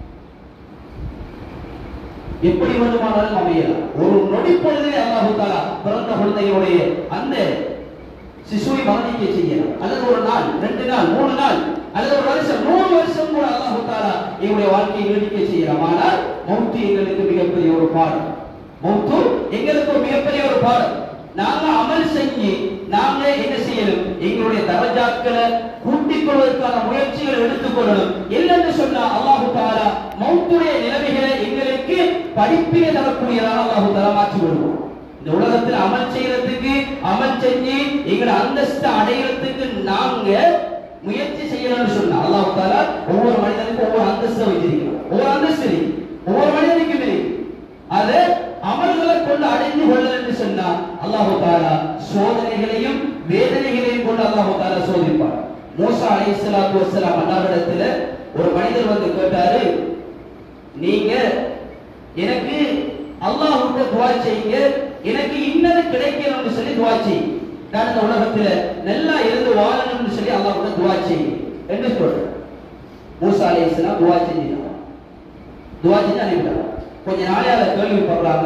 எப்படி வேண்டுமானாலும் அமையலாம் ஒரு நொடி பொழுதே அல்லாஹு தாலா பிறந்த குழந்தையுடைய அந்த சிசுவை மரணிக்க செய்யலாம் அல்லது ஒரு நாள் ரெண்டு நாள் மூணு நாள் அல்லது ஒரு வருஷம் நூறு வருஷம் கூட அல்லாஹு தாலா எங்களுடைய வாழ்க்கையை நீடிக்க செய்யலாம் ஆனால் மௌத்து எங்களுக்கு மிகப்பெரிய ஒரு பாடம் மௌத்து எங்களுக்கு ஒரு மிகப்பெரிய ஒரு பாடம் நாங்க அமல் செஞ்சு நாங்க என்ன செய்யணும் எங்களுடைய தரஜாக்களை கூட்டிக் கொள்வதற்கான முயற்சிகளை எடுத்துக்கொள்ளணும் இல்லைன்னு சொன்னா அல்லாஹு தாலா மௌத்துடைய நிலைமைகளை எங்களுக்கு படிப்பினை தரக்கூடியதாக அல்லாஹு தாலா மாற்றி விடுவோம் இந்த உலகத்தில் அமல் செய்யறதுக்கு அமல் செஞ்சு எங்களை அந்தஸ்து அடையறதுக்கு நாங்க முயற்சி செய்யணும்னு சொன்னா அல்லாஹ் தாலா ஒவ்வொரு மனிதனுக்கும் ஒவ்வொரு அந்தஸ்து வச்சிருக்கிறோம் ஒவ்வொரு அந்தஸ்து இருக்கு. ஒவ்வொரு மனிதனுக்கும் இருக்கு அது அமல்களை கொண்டு அடைந்து கொள்ள என்று சொன்னா அல்லாஹு தாலா சோதனைகளையும் வேதனைகளையும் கொண்டு அல்லாஹு தாலா சோதிப்பார் மூசா அலைஹிஸ்ஸலாத்து வஸ்ஸலாம் அல்லாஹ்விடத்துல ஒரு மனிதர் வந்து கேட்டாரு நீங்க எனக்கு அல்லாஹ்வுக்கு துவா செய்யுங்க எனக்கு இன்னது கிடைக்கணும்னு சொல்லி துவா செய்யுங்க நான் இந்த உலகத்துல நல்லா இருந்து வாழணும்னு சொல்லி அல்லாஹ்வுக்கு துவா செய்யுங்க என்று சொல்றேன் மூசா அலைஹிஸ்ஸலாம் துவா செஞ்சிட்டாங்க துவா செஞ்சு அனுப்பிட்டாங்க கொஞ்ச நாளையால கேள்விப்படுறாங்க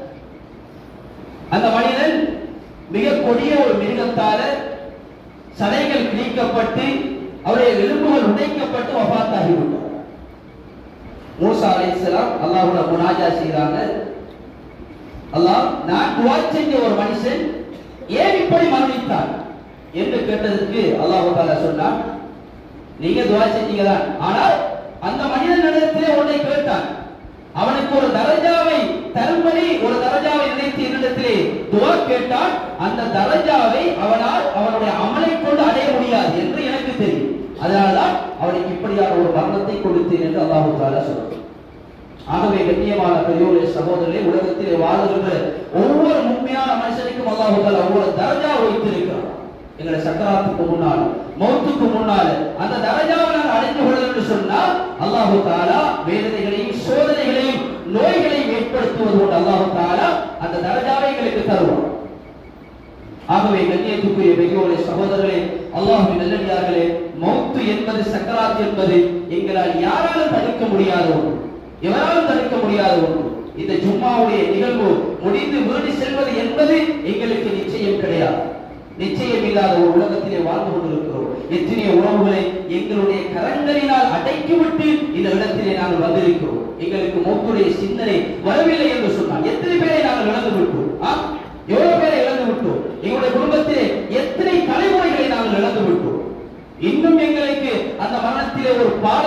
அந்த மனிதன் மிக கொடிய ஒரு மிருகத்தால சதைகள் கிழிக்கப்பட்டு அவருடைய எலும்புகள் உடைக்கப்பட்டு வபாத்தாகி விட்டார் மூசா அலைஹிஸ்ஸலாம் அல்லாஹ்வோட முனாஜா செய்றாங்க அல்லாஹ் நான் துவா செஞ்ச ஒரு மனுஷன் ஏன் இப்படி மரணித்தான் என்று கேட்டதற்கு அல்லாஹ் தாலா சொன்னான் நீங்க துவா செஞ்சீங்க தான் ஆனால் அந்த மனிதனிடத்திலே உன்னை கேட்டான் அவனுக்கு ஒரு தரஜாவை தரும்படி ஒரு தரஜாவை நினைத்து என்னிடத்திலே துவா கேட்டான் அந்த தரஜாவை அவனால் அவனுடைய அமலை கொண்டு அடைய முடியாது என்று எனக்கு தெரியும் அதனால்தான் அவனுக்கு இப்படியான ஒரு மரணத்தை கொடுத்தேன் என்று அல்லாஹு தாலா சொல்றான் ஆகவே கண்ணியமான பெரியோரே சகோதரர்களே உலகத்திலே வாழ்கின்ற ஒவ்வொரு உண்மையான மனுஷனுக்கும் அல்லாஹ் தாலா ஒவ்வொரு தரஜா வைத்திருக்கிறான் எங்களை சக்கராத்துக்கு முன்னால் மௌத்துக்கு முன்னால் அந்த தரஜாவை நாங்கள் அடைந்து கொள்ள என்று சொன்னால் அல்லாஹு தாலா வேதனைகளையும் சோதனைகளையும் நோய்களையும் ஏற்படுத்துவது கொண்டு அல்லாஹு தாலா அந்த தரஜாவை எங்களுக்கு தருவான் ஆகவே கண்ணியத்துக்குரிய பெரியோரே சகோதரர்களே அல்லாஹ்வின் நல்லடியார்களே மௌத்து என்பது சக்கராத் என்பது எங்களால் யாராலும் தடுக்க முடியாத ஒன்று எவராலும் தடுக்க முடியாத ஒன்று இந்த ஜும்மாவுடைய நிகழ்வு முடிந்து வீடு செல்வது என்பது எங்களுக்கு நிச்சயம் கிடையாது நிச்சயம் இல்லாத ஒரு உலகத்திலே வாழ்ந்து கொண்டிருக்கிறோம் எத்தனையோ உறவுகளை எங்களுடைய கரங்களினால் அடைக்கிவிட்டு இந்த இடத்திலே நாங்கள் வந்திருக்கிறோம் எங்களுக்கு மௌத்துடைய சிந்தனை வரவில்லை என்று சொன்னால் எத்தனை பேரை நாங்கள் இழந்து விட்டோம் ஆ? எவ்வளவு பேரை இழந்து விட்டோம் எங்களுடைய குடும்பத்திலே எத்தனை தலைமுறைகளை நாங்கள் இழந்து விட்டோம் இன்னும் எங்களுக்கு அந்த மரணத்திலே ஒரு பாடம் ஏற்பட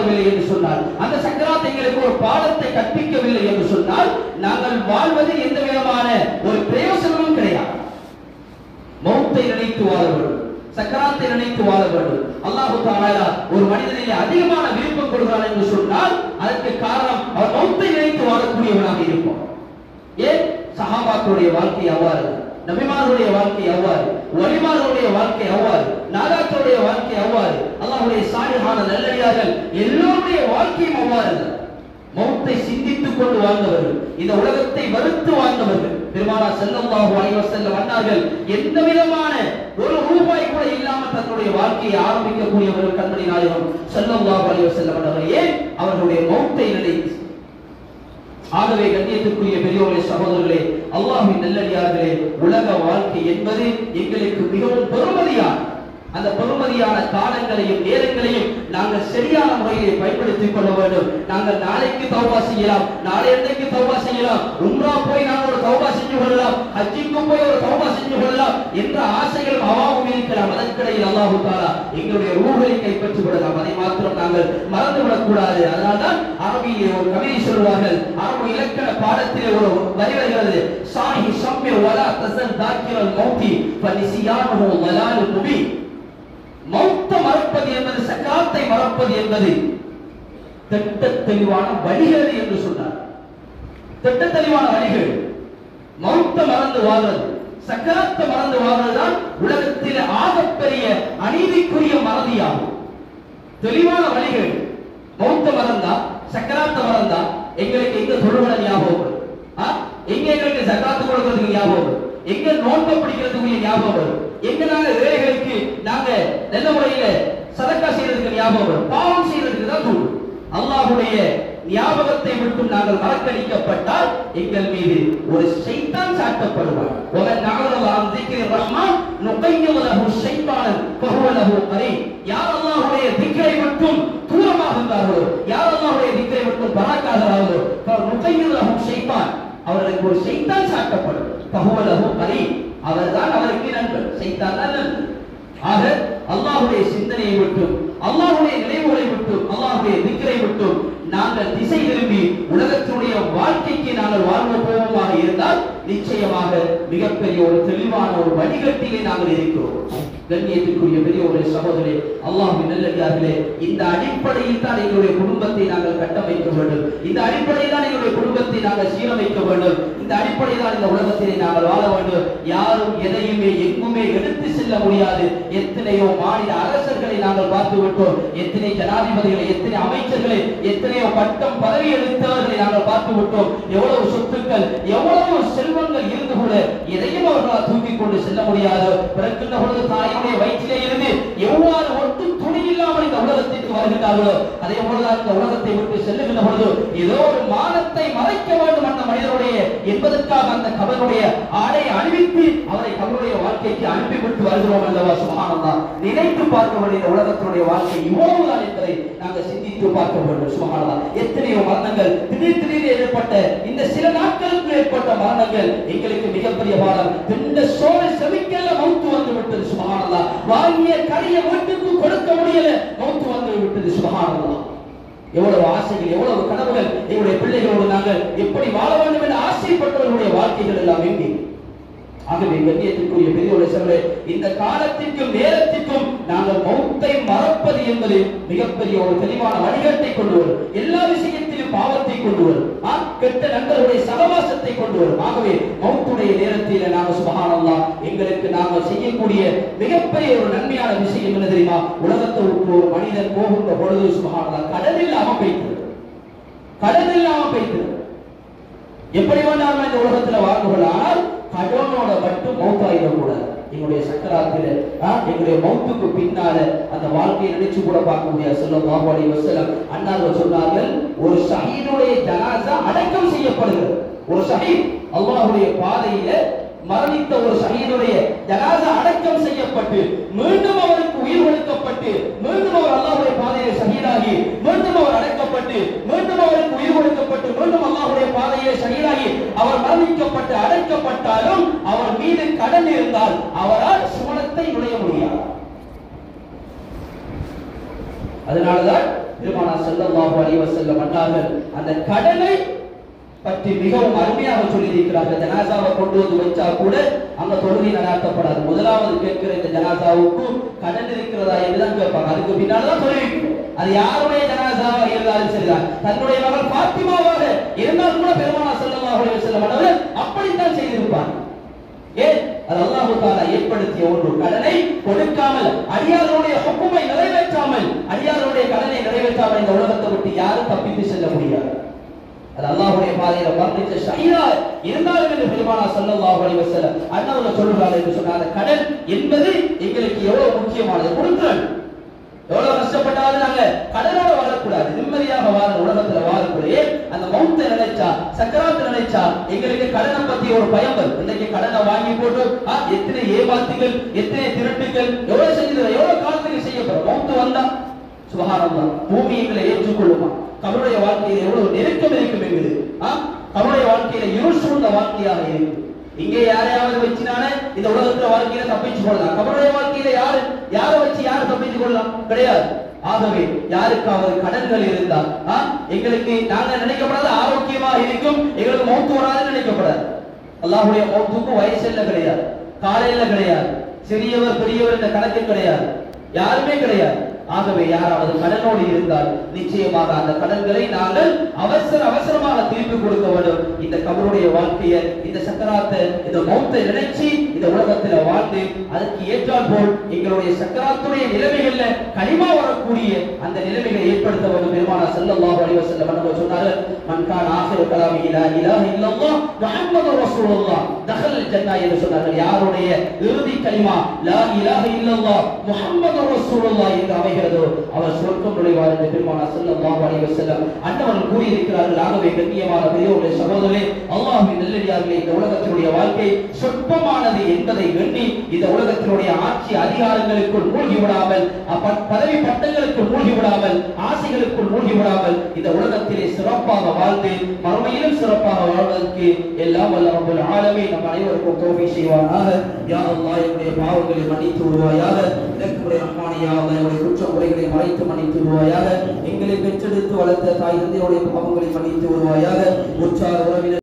தரப்படவில்லை என்று சொன்னால் அந்த சக்கராத் எங்களுக்கு ஒரு பாடத்தை கற்பிக்கவில்லை என்று சொன்னால் நாங்கள் வாழ்வதில் எந்த விதமான ஒரு பிரயோசனமும் கிடையாது மௌத்தை நினைத்து வாழ வேண்டும் சக்கராத்தை நினைத்து வாழ வேண்டும் அல்லாஹு தாலா ஒரு மனிதனிலே அதிகமான விருப்பம் கொடுக்கிறான் என்று சொன்னால் அதற்கு காரணம் அவர் மௌத்தை நினைத்து வாழக்கூடியவனாக இருப்பான் ஏன் சஹாபாக்களுடைய வாழ்க்கை அவ்வாறு நபிமார்களுடைய வாழ்க்கை அவ்வாறு வலிமார்களுடைய வாழ்க்கை அவ்வாறு நாதாக்களுடைய வாழ்க்கை அவ்வாறு அல்லாஹ்வுடைய சாலிஹான நல்லடியார்கள் எல்லோருடைய வாழ்க்கையும் அவ்வாறு மௌத்தை சிந்தித்துக் கொண்டு வாழ்ந்தவர்கள் இந்த உலகத்தை வெறுத்து வாழ்ந்தவர்கள் பெருமானா செல்லல்லாஹு அலைஹி வஸல்லம் அன்னார்கள் எந்த விதமான ஒரு ரூபாய் கூட இல்லாம தன்னுடைய வாழ்க்கையை ஆரம்பிக்கக்கூடியவர்கள் கண்மணி நாயகம் செல்லல்லாஹு அலைஹி வஸல்லம் அன்னவர்கள் ஏன் அவர்களுடைய மௌத்தை நினைத்து ஆகவே கண்ணியத்துக்குரிய பெரியோர்களே சகோதரர்களே அல்லாஹ்வின் நல்லடியார்களே உலக வாழ்க்கை என்பது எங்களுக்கு மிகவும் பெருமதியான அந்த பெருமதியான காலங்களையும் நேரங்களையும் நாங்கள் சரியான முறையில் பயன்படுத்திக் கொள்ள வேண்டும் நாங்கள் நாளைக்கு தௌபா செய்யலாம் நாளைக்கு தௌபா செய்யலாம் உம்ரா போய் நாங்கள் ஒரு தௌபா செஞ்சு கொள்ளலாம் ஹஜ்ஜிக்கு போய் ஒரு தௌபா செஞ்சு கொள்ளலாம் என்ற ஆசைகள் அவாவும் இருக்கலாம் அதற்கிடையில் அல்லாஹு தாலா எங்களுடைய ரூகளை கைப்பற்றி விடலாம் அதை மாத்திரம் நாங்கள் மறந்து விடக்கூடாது அதனால்தான் அரபியிலே ஒரு கவிதை சொல்வார்கள் அரபு இலக்கண பாடத்திலே ஒரு வரி வருகிறது சாஹி சம்ய வலா தசன் தாக்கிரல் மௌத்தி ஃபனிசியானுஹு வலாலு முபி மௌத்த மறப்பது என்பது சக்கராத்தை மறப்பது என்பது திட்ட தெளிவான வழிகள் என்று சொன்னார் திட்ட தெளிவான வழிகள் மௌத்த மறந்து வாழ்வது சக்கராத்தை மறந்து வாழ்வதுதான் உலகத்தில் ஆகப்பெரிய அநீதிக்குரிய மறதியாகும் தெளிவான வழிகள் மௌத்த மறந்தா சக்கராத்த மறந்தா எங்களுக்கு எங்க தொழுவன ஞாபகம் வரும் ஆ? எங்க எங்களுக்கு சக்கராத்து கொடுக்கறதுக்கு ஞாபகம் வரும் எங்க நோன்ப பிடிக்கிறதுக்குரிய ஞாபகம் வரும் எங்க நாங்க ஏழைகளுக்கு நாங்க நல்ல முறையில சதக்கா செய்யறதுக்கு ஞாபகம் வரும் பாவம் செய்யறதுக்கு தான் தூண்டும் அல்லாஹ்வுடைய ஞாபகத்தை விட்டு நாங்கள் மறக்கடிக்கப்பட்டால் எங்கள் மீது ஒரு ஷைத்தான் சாட்டப்படுவார் ஒமன் நகரலாம் திக்ரி ரஹ்மான் நுகையும் லஹு ஷைத்தானன் ஃபஹுவ லஹு கரீம் யார் அல்லாஹ்வுடைய திக்ரை மட்டும் தூரமாகின்றார்களோ யார் அல்லாஹ்வுடைய திக்ரை மட்டும் பராக்காகிறார்களோ நுகையும் லஹு ஷைத்தான் அவர்களுக்கு ஒரு ஷைத்தான் சாட்டப்படும் ஃபஹுவ லஹு கரீம் அவர்தான் அவருக்கு நண்பர் ஷைத்தான் தான் நண்பர் ஆக அல்லாஹ்வுடைய சிந்தனையை விட்டும் அல்லாஹ்வுடைய நினைவுகளை விட்டும் அல்லாஹ்வுடைய திக்கரை விட்டும் நாங்கள் திசை திரும்பி உலகத்தினுடைய வாழ்க்கைக்கு நாங்கள் வாழ்வு போவோமாக இருந்தால் நிச்சயமாக மிகப்பெரிய ஒரு தெளிவான ஒரு வழிகட்டிலே நாங்கள் இருக்கிறோம் கண்ணியத்துக்குரிய பெரிய ஒரு சகோதரே அல்லாஹ்வின் நல்லடியார்களே இந்த அடிப்படையில் தான் எங்களுடைய குடும்பத்தை நாங்கள் கட்டமைக்க வேண்டும் இந்த அடிப்படையில் தான் எங்களுடைய குடும்பத்தை நாங்கள் சீரமைக்க வேண்டும் இந்த அடிப்படையில் தான் இந்த உலகத்திலே நாங்கள் வாழ வேண்டும் யாரும் எதையுமே எங்குமே எடுத்து செல்ல முடியாது எத்தனையோ மாநில அரசர்களை நாங்கள் பார்த்து விட்டோம் எத்தனை ஜனாதிபதிகளை எத்தனை அமைச்சர்களை எத்தனையோ பட்டம் பதவி எடுத்தவர்களை நாங்கள் பார்த்து விட்டோம் எவ்வளவு சொத்துக்கள் எவ்வளவு செல்வங்கள் இருந்து கூட எதையும் அவர்களால் தூக்கி கொண்டு செல்ல முடியாது பிறக்கின்ற பொழுது தாயுடைய வயிற்றிலே இருந்து எவ்வாறு ஒட்டு துணி இல்லாமல் இந்த உலகத்திற்கு வருகின்றார்களோ அதே போலதான் இந்த உலகத்தை விட்டு செல்லுகின்ற பொழுது ஏதோ ஒரு மானத்தை மறைக்க வேண்டும் அந்த மனிதனுடைய என்பதற்காக அந்த கபருடைய ஆடை அணிவித்து அவரை கபருடைய வாழ்க்கைக்கு அனுப்பிவிட்டு வருகிறோம் அல்லவா சுமகானந்தா நினைத்து பார்க்க வேண்டிய இந்த உலகத்தினுடைய வாழ்க்கை இவ்வளவுதான் என்பதை நாங்கள் சிந்தித்து பார்க்க வேண்டும் சுமகானந்தா எத்தனையோ மரணங்கள் திடீர் திடீர் ஏற்பட்ட இந்த சில நாட்களுக்கு ஏற்பட்ட மரணங்கள் எங்களுக்கு மிகப்பெரிய பாடம் இந்த சோழ செவிக்கல்ல மௌத்து வந்து விட்டது சுமகானந்தா வாங்கிய கடைய வீட்டுக்கு கொடுக்க முடியல மௌத்து வந்து விட்டது சுமகானந்தா எவ்வளவு ஆசைகள் எவ்வளவு கனவுகள் எங்களுடைய பிள்ளைகளோடு நாங்கள் எப்படி வாழ வேண்டும் என்று ஆசைப்பட்டவர்களுடைய வாழ்க்கைகள் எல்லாம் எங்கே ஆகவே கண்ணியத்திற்குரிய பெரியோரை சொல்ல இந்த காலத்திற்கும் நேரத்திற்கும் நாங்கள் மௌத்தை மறப்பது என்பது மிகப்பெரிய ஒரு தெளிவான வழிகாட்டை கொண்டு வரும் எல்லா விஷயத்திலும் பாவத்தை கொண்டு வரும் ஆ, கெட்ட நண்பர்களுடைய சகவாசத்தை கொண்டு வரும் ஆகவே மௌத்துடைய நேரத்தில் நாங்கள் சுபகானல்லா எங்களுக்கு நாங்கள் செய்யக்கூடிய மிகப்பெரிய ஒரு நன்மையான விஷயம் என்ன தெரியுமா உலகத்தை விட்டு ஒரு மனிதன் போகின்ற பொழுது சுபகானல்லா கடல் இல்லாம போய்த்தது கடல் இல்லாம போய்த்தது எப்படி வேண்டாலும் இந்த உலகத்துல வாழ்ந்துகள் ஆனால் கடனோட மட்டும் மௌத்தாயிடக்கூடாது எங்களுடைய சக்கராத்தில எங்களுடைய மௌத்துக்கு பின்னால அந்த வாழ்க்கையை நினைச்சு கூட பார்க்க முடியாது சொல்லும் மாபாடி வசலம் அண்ணார்கள் சொன்னார்கள் ஒரு ஷஹீதுடைய ஜனாசா அடக்கம் செய்யப்படுகிறது ஒரு ஷஹீத் அல்லாஹ்வுடைய பாதையில மரணித்த ஒரு ஷஹீதுடைய ஜனாசா அடக்கம் செய்யப்பட்டு மீண்டும் அவருக்கு உயிர் கொடுக்கப்பட்டு மீண்டும் அவர் அல்லாஹ்வுடைய பாதையில ஷஹீதாகி மீண்டும் அவர் அடக்கப்பட்டு மீண்டும் அவருக்கு உயிர் கொடுக்கப்பட்டு மீண்டும் அல்லாஹ்வுடைய பாதையில ஷஹீதாகி அவர் மரணிக்கப்பட்டு அடக்கப்பட்டாலும் அவர் மீது கடன் இருந்தால் அவரால் சுவனத்தை நுழைய முடியாது அதனாலதான் பெருமானா ஸல்லல்லாஹு அலைஹி வஸல்லம் அன்னார்கள் அந்த கடனை பற்றி மிகவும் அருமையாக சொல்லியிருக்கிறார்கள் ஜனாசாவை கொண்டு வந்து வச்சா கூட அங்க தொழுகை நடாத்தப்படாது முதலாவது கேட்கிற இந்த ஜனாசாவுக்கு கடன் இருக்கிறதா என்றுதான் கேட்பாங்க அதுக்கு பின்னால்தான் தொழுகை அது யாருடைய ஜனாசாவாக இருந்தாலும் சரிதான் தன்னுடைய மகள் பாத்திமாவாக இருந்தால் கூட பெருமானா ஸல்லல்லாஹு அலைஹி வஸல்லம் அவர்கள் அப்படித்தான் செய்திருப்பார் ஏன் அது அல்லாஹு தாலா ஏற்படுத்திய ஒன்று கடனை கொடுக்காமல் அடியாருடைய ஹுக்குமை நிறைவேற்றாமல் அடியாருடைய கடனை நிறைவேற்றாமல் இந்த உலகத்தை விட்டு யாரும் தப்பித்து செல்ல முடியாது அது அல்லாஹ்வுடைய பாதையில மரணிச்ச ஷஹீதா இருந்தாலும் என்று பெருமானா ஸல்லல்லாஹு அலைஹி வஸல்லம் அண்ணாவுல சொல்றாங்க என்று சொன்ன அந்த கடன் என்பது எங்களுக்கு எவ்வளவு முக்கியமானது கொடுக்கிறேன் எவ்வளவு கஷ்டப்பட்டாலும் நாங்க கடனோட வாழக்கூடாது நிம்மதியாக வாழ உலகத்துல வாழக்கூடிய அந்த மௌத்தை நினைச்சா சக்கராத்தை நினைச்சா எங்களுக்கு கடனை பத்தி ஒரு பயம் வரும் இன்னைக்கு கடனை வாங்கி போட்டு ஆ, எத்தனை ஏமாத்துகள் எத்தனை திருட்டுகள் எவ்வளவு செஞ்சது எவ்வளவு காலத்துக்கு செய்யப்படும் மௌத்து வந்தா சுபகானந்தா பூமி எங்களை ஏற்றுக்கொள்ளுமா கவருடைய வாழ்க்கையில எவ்வளவு நெருக்கம் இருக்கும் எங்களுக்கு ஆ? கவருடைய வாழ்க்கையில இருள் சூழ்ந்த வாழ்க்கையாக இருக்கு இங்கே யாரையாவது வச்சினாலே இந்த உலகத்துல வாழ்க்கையில தப்பிச்சு கொள்ளலாம் கபருடைய வாழ்க்கையில யாரு யாரை வச்சு யாரு தப்பிச்சு கொள்ளலாம் கிடையாது ஆகவே யாருக்காவது கடன்கள் இருந்தால் ஆ, எங்களுக்கு நாங்க நினைக்கப்படாத ஆரோக்கியமா இருக்கும் எங்களுக்கு மௌத்து வராதுன்னு நினைக்கப்படாது அல்லாஹ்வுடைய மௌத்துக்கும் வயசெல்ல கிடையாது காலையில கிடையாது சிறியவர் பெரியவர் என்ற கணக்கு கிடையாது யாருமே கிடையாது ஆகவே யாராவது கடனோடு இருந்தால் நிச்சயமாக அந்த கடன்களை நாங்கள் அவசர அவசரமாக திருப்பி கொடுக்க வேண்டும் இந்த கபருடைய வாழ்க்கையை இந்த சக்கராத்தை இந்த மௌத்தை நினைச்சு இந்த உலகத்துல வாழ்ந்து அதற்கு ஏற்றால் போல் எங்களுடைய சக்கராத்துடைய நிலைமைகள்ல கனிமா வரக்கூடிய அந்த நிலைமைகளை ஏற்படுத்த வேண்டும் பெருமானா ஸல்லல்லாஹு அலைஹி வஸல்லம் அவர்கள் சொன்னார்கள் மன் கான ஆகிரு கலாமி லா இலாஹ இல்லல்லாஹ் முஹம்மது ரசூலுல்லாஹ் தஹல் ஜன்னா என்று சொன்னார்கள் யாருடைய இறுதி கலிமா லா இலாஹ இல்லல்லாஹ் முஹம்மது ரசூலுல்லாஹ் என்று அமைகிறதோ அவர் சொர்க்கம் நுழைவார் என்று பெருமானா ஸல்லல்லாஹு அலைஹி வஸல்லம் அன்னவர்கள் கூறியிருக்கிறார்கள் ஆகவே கண்ணியமான பெரியவர்களே சகோதரர்களே அல்லாஹ்வின் நல்லடியார்களே இந்த உலகத்தினுடைய வாழ்க்கை சொற்பமானது என்பதை எண்ணி இந்த உலகத்தினுடைய ஆட்சி அதிகாரங்களுக்குள் மூழ்கி விடாமல் அப்ப- பதவி பட்டங்களுக்குள் மூழ்கி விடாமல் ஆசைகளுக்குள் மூழ்கி விடாமல் இந்த உலகத்திலே சிறப்பாக வாழ்ந்து மறுமையிலும் சிறப்பாக வாழ்வதற்கு எல்லாம் வல்ல ரப்பல் ஆலமீன் நம் அனைவருக்கும் தோல்வி செய்வானாக யா அல்லாஹ் என்னுடைய பாவங்களை மன்னித்து விடுவாயாக இலக்குடைய ரஹ்மானே யா அல்லாஹ் என்னுடைய குற்ற குறைகளை மறைத்து மன்னித்து விடுவாயாக எங்களை பெற்றெடுத்து வளர்த்த தாய் தந்தையுடைய பாவங்களை மன்னித்து விடுவாயாக உற்சார உறவினர்